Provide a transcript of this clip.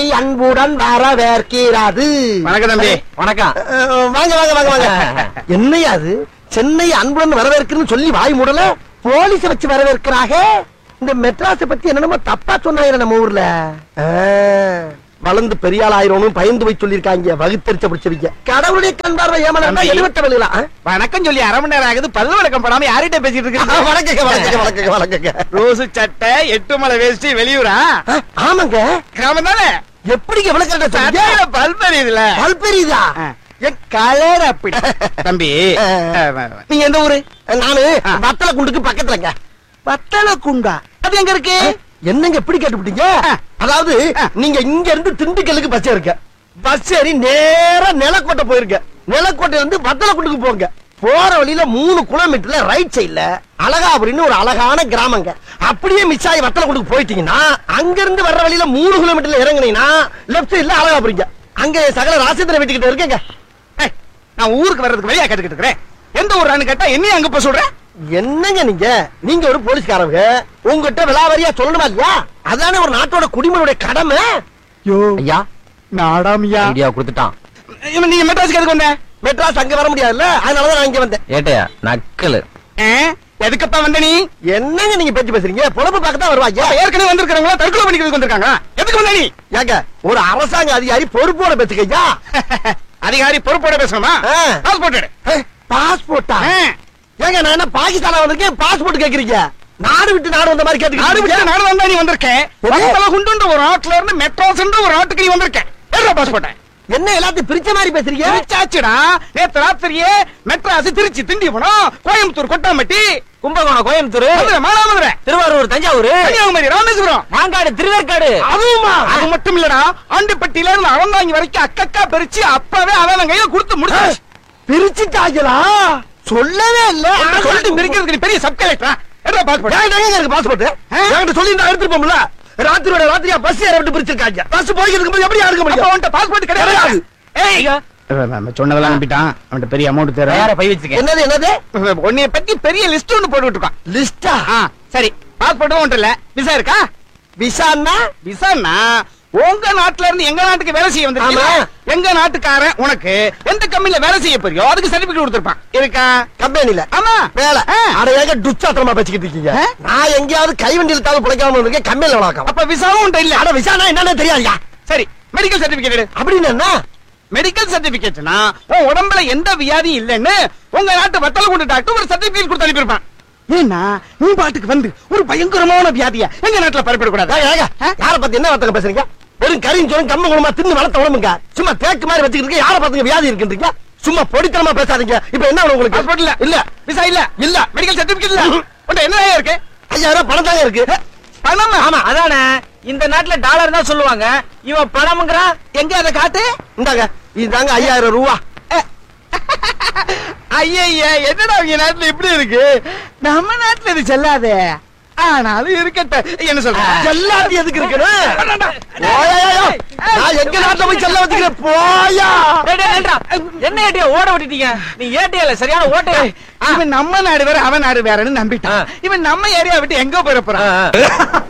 அன்புடன் வரவேற்கிறது வணக்கம் தம்பி வணக்கம் அஹ், வாங்க வாங்க வாங்க வாங்க என்னையா அது சென்னை அன்புடன் வரவேற்கிறன்னு சொல்லி வாய் மூடல போலீஸ வச்சு வரவேற்கிறாக இந்த மெட்ராஸ பத்தி என்னென்னமோ தப்பா சொன்னாங்க நம்ம ஊர்ல அஹ், வளர்ந்து பெரிய ஆள் ஆயிரம்னு பயந்து போய் சொல்லிருக்காங்க வகுத்தறிச்ச பிடிச்சவங்க கடவுளுடைய கண் பார்வை ஏமனா தம்பி. எழுவட்ட வெளியில வணக்கம் சொல்லி அரை மணி நேரம் ஆகுது பல்லு வழக்கம் படாம யார்கிட்ட பேசிட்டு இருக்கு வணக்கங்க வணக்கங்க வணக்கங்க வணக்கங்க ரோசு சட்டை எட்டு மலை வேஷ்டி வெளியூரா அஹ், ஆமாங்க கிராமம் தானே எப்படி எவ்வளவு கரெக்டா சட்டையில சொன்னீங்க பல்ப் எரியுதுல பல்பெரியுதா என் கலர் அப்படி தம்பி அஹ், வ- வ- நீங்க எந்த ஊரு நானு ஆ. வத்தல குண்டுக்கு பக்கத்துலங்க பத்தல குண்டா அது எங்க இருக்கு என்னங்க எப்படி கேட்டுப்பிட்டீங்க ஆ. அதாவது ஆ. நீங்க இங்க இருந்து திண்டுக்கல்லுக்கு பஸ் ஏறுங்க பஸ் ஏறி நேரா நிலக்கோட்டை போயிருங்க நிலக்கோட்டையில இருந்து வத்தலக்குண்டுக்கு போங்க போற வழியில மூணு கிலோமீட்டர்ல ரைட் சைடுல அழகாபுரின்னு ஒரு அழகான கிராமங்க அப்படியே மிஸ் ஆகி வத்தலக்குண்டுக்கு போயிட்டீங்கன்னா அங்க இருந்து வர்ற வழியில மூணு கிலோமீட்டர்ல இறங்குனீங்கன்னா லெப்ட் சைடுல அழகாபுரிங்க அங்க சகல ராசேந்திர வீட்டுக்கிட்ட இருக்கேங்க ஏய், நான் ஊருக்கு வர்றதுக்கு வழியா கேட்டுக்கிட்டு இருக்கிறேன் எந்த ஊரான்னு கேட்டா என்னையும் அங்க போய் சொல்றேன் என்னங்க நீங்க நீங்க ஒரு போலீஸ்காரங்க உங்ககிட்ட விலாவரியா சொல்லணுமா இல்லையா அதானே ஒரு நாட்டோட குடிமனுடைய கடமை யோ ஐயா நாடாமியா ஐடியா கொடுத்துட்டான் இவன் நீங்க மெட்ராஸ்க்கு எதுக்கு வந்த மெட்ராஸ் அங்க வர முடியாதுல்ல அதனாலதான் நான் இங்க வந்தேன் ஏட்டையா நக்கலு ஆ? எதுக்கப்பா வந்த நீ என்னங்க நீங்க பேச்சு பேசுறீங்க பொழப்பு பார்க்க தான் வருவாங்க அப்ப ஏற்கனவே வந்திருக்கிறவங்களா தற்கொலை பண்ணிக்கிறதுக்கு வந்திருக்காங்க எதுக்கு வந்த நீ ஏங்க ஒரு அரசாங்க அதிகாரி பொறுப்போட பேசுக்கையா அதிகாரி பொறுப்போட பேசணுமா ஆ. பாஸ்போர்ட் எடு பாஸ்போர்ட்டா ஆ. ஏங்க நான் என்ன பாகிஸ்தானா வந்திருக்கேன் பாஸ்போர்ட் கேக்குறீங்க நாடு விட்டு நாடு வந்த மாதிரி நாடு விட்டு கேட்டுக்கிட்டு நாடு வந்தா நீ வந்திருக்கேன் எது? பக்கத்துல குண்டுன்ற ஒரு நாட்டுல இருந்து மெட்ராஸ்ன்ற ஒரு நாட்டுக்கு நீ வந்திருக்க ஏறா பாஸ்போர்ட் என்ன எல்லாத்தையும் பிரிச்ச மாதிரி பேசுறீங்க திருச்சாச்சுடா நேத்து ராத்திரியே மெட்ராஸ் திருச்சி திண்டிவனம் கோயம்புத்தூர் கொட்டாம்பட்டி கும்பகோணம் கோயம்புத்தூர் மதுரை மானாமதுரை திருவாரூர் தஞ்சாவூர் கன்னியாகுமரி ராமேஸ்வரம் மாங்காடு திருவேற்காடு அதுவுமா அது மட்டும் இல்லடா ஆண்டிப்பட்டியில இருந்து அவங்காங்கி வரைக்கும் அக்கக்கா பிரிச்சு அப்பவே அவன் கையில கொடுத்து முடிச்சு பிரிச்சுட்டாங்களா சொல்லவே இல்ல சொல்லிட்டு பிரிக்கிறதுக்கு நீ பெரிய சப் கலெக்டரா என்ன பாஸ்போர்ட் எனக்கு பாஸ்போர்ட் என்கிட்ட சொல்லி நான் எடுத்துட்டு போம்ல ராத்திரியோட ராத்திரியா பஸ் ஏற விட்டு பிரிச்சிருக்காங்க பஸ் போய்க்கிறதுக்கு போது எப்படி எடுக்க அப்ப முடியும் அவன்கிட்ட பாஸ்போர்ட் கிடையாது கிடையாது. ஏய் சொன்னதெல்லாம் நம்பிட்டான் அவன்கிட்ட பெரிய அமௌண்ட் வேற பை வச்சிருக்கேன் என்னது என்னது உன்னைய பத்தி பெரிய லிஸ்ட் ஒன்னு போட்டு விட்டுருக்கான் லிஸ்டா ஆ, சரி பாஸ்போர்ட்டும் ஒன்றும் இல்ல விசா இருக்கா விசான்னா விசான்னா உங்க நாட்டுல இருந்து எங்க நாட்டுக்கு வேலை செய்ய வந்திருக்கீங்க ஆமா. எங்க நாட்டுக்காரன் உனக்கு எந்த கம்பெனில வேலை செய்ய போறியோ அதுக்கு சர்டிபிகேட் கொடுத்திருப்பான் இருக்கா கம்பெனில ஆமா வேலை ஆ. அட ஏங்க டுச்சாத்திரமா பேசிக்கிட்டு இருக்கீங்க ஆ? நான் எங்கேயாவது கைவண்டியில் தாள் பிழைக்காம இருக்கேன் கம்பெனில வளர்க்கலாம் அப்ப விசாவும் உன்ட்ட இல்ல அட விசானா என்னன்னு தெரியாதுயா சரி மெடிக்கல் சர்டிபிகேட் எடு அப்படின்னு என்ன மெடிக்கல் சர்டிபிகேட்னா உன் உடம்புல எந்த வியாதியும் இல்லைன்னு உங்க நாட்டு வத்தல கொண்டு டாக்டர் ஒரு சர்டிபிகேட் கொடுத்து அனுப்பியிருப்பான் ஏன்னா நீ பாட்டுக்கு வந்து ஒரு பயங்கரமான வியாதிய எங்க நாட்டுல பரப்பிடக்கூடாது ஏங்க, ஏங்க, யார பத்தி என்ன வார்த்தை பேசுறீங்க வெறும் கரியும் சொல்லும் கம்ம குணமா தின்னு வளர்த்த உடம்புங்க சும்மா தேக்கு மாதிரி வச்சுக்கிட்டு இருக்க யார பாத்துங்க வியாதி இருக்குன்றீங்க சும்மா பொடித்தனமா பேசாதீங்க இப்ப என்ன வேணும் உங்களுக்கு பாஸ்போர்ட் இல்ல இல்ல விசா இல்ல இல்ல மெடிக்கல் சர்டிபிகேட் இல்ல ம்ஹும். உன்ட்ட என்ன இருக்கு ஐயாயிரம் ரூபாய் பணம் தாங்க இருக்கு பணம் ஆமா அதானே இந்த நாட்டுல டாலர் தான் சொல்லுவாங்க இவன் பணம்ங்கிறான் எங்க அதை காட்டு இந்தாங்க இதுதாங்க ஐயாயிரம் ரூபா ஐயா என்னடா அவங்க நாட்டுல இப்படி இருக்கு நம்ம நாட்டுல இது செல்லாதே ஆனாலும் இருக்கட்டும் என்ன சொல்ற எல்லாத்தையும் எதுக்கு இருக்கணும் ஓயாயா, நான் எங்க நாட்டுல போய் செல்ல வச்சுக்கிறேன் போயா டேய், டேய், நில்றா. என்ன ஏட்டியா ஓட விட்டுட்டீங்க நீ ஏட்டியா சரியான ஓட்டையா இவன் நம்ம நாடு வேற அவன் நாடு வேறன்னு நம்பிட்டான் ஆ. இவன் நம்ம ஏரியா விட்டு எங்க போயிட போறான் ஆ, ஆ.